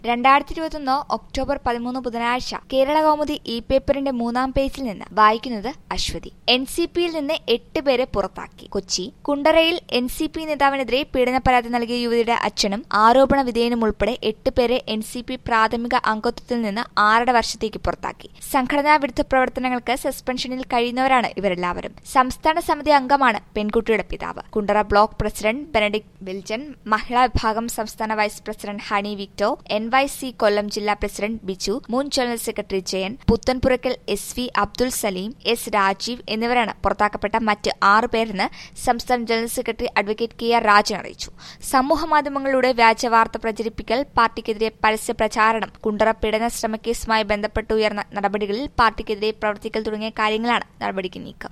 രണ്ടായിരത്തി ഇരുപത്തൊന്ന് ഒക്ടോബർ പതിമൂന്ന് ബുധനാഴ്ച കേരള കൗമുദി ഇ പേപ്പറിന്റെ മൂന്നാം പേജിൽ നിന്ന് വായിക്കുന്നത് അശ്വതി എൻ സി പിയിൽ നിന്ന് എട്ട് പേരെ പുറത്താക്കി കൊച്ചി കുണ്ടറയിൽ എൻ സി പി നേതാവിനെതിരെ പീഡന പരാതി നൽകിയ യുവതിയുടെ അച്ഛനും ആരോപണ വിധേയനും ഉൾപ്പെടെ എട്ട് പേരെ എൻ സി പി പ്രാഥമിക അംഗത്വത്തിൽ നിന്ന് ആറര വർഷത്തേക്ക് പുറത്താക്കി സംഘടനാ വിരുദ്ധ പ്രവർത്തനങ്ങൾക്ക് സസ്പെൻഷനിൽ കഴിയുന്നവരാണ് ഇവരെല്ലാവരും സംസ്ഥാന സമിതി അംഗമാണ് പെൺകുട്ടിയുടെ പിതാവ് കുണ്ടറ ബ്ലോക്ക് പ്രസിഡന്റ് ബെനഡിക് വിൽജൻ മഹിളാ വിഭാഗം സംസ്ഥാന vice president Honey Victor N Y C Kollam ജില്ലാ പ്രസിഡന്റ് ബിജു മുൻ general secretary Jayan Puthenpurackal S V Abdul Salim S Rajeev എന്നിവരാണ് പുറത്താക്കപ്പെട്ട മറ്റ് ആറ് പേരെന്ന് സംസ്ഥാന general secretary advocate K R Rajan അറിയിച്ചു സമൂഹമാധ്യമങ്ങളിലൂടെ വ്യാജ വാർത്ത പ്രചരിപ്പിക്കൽ പാർട്ടിക്കെതിരെ പരസ്യ പ്രചാരണം കുണ്ടറ പീഡന ശ്രമക്കേസുമായി ബന്ധപ്പെട്ട് ഉയർന്ന നടപടികളിൽ പാർട്ടിക്കെതിരെ പ്രവർത്തിക്കൽ തുടങ്ങിയ കാര്യങ്ങളാണ് നടപടിക്ക് നീക്കം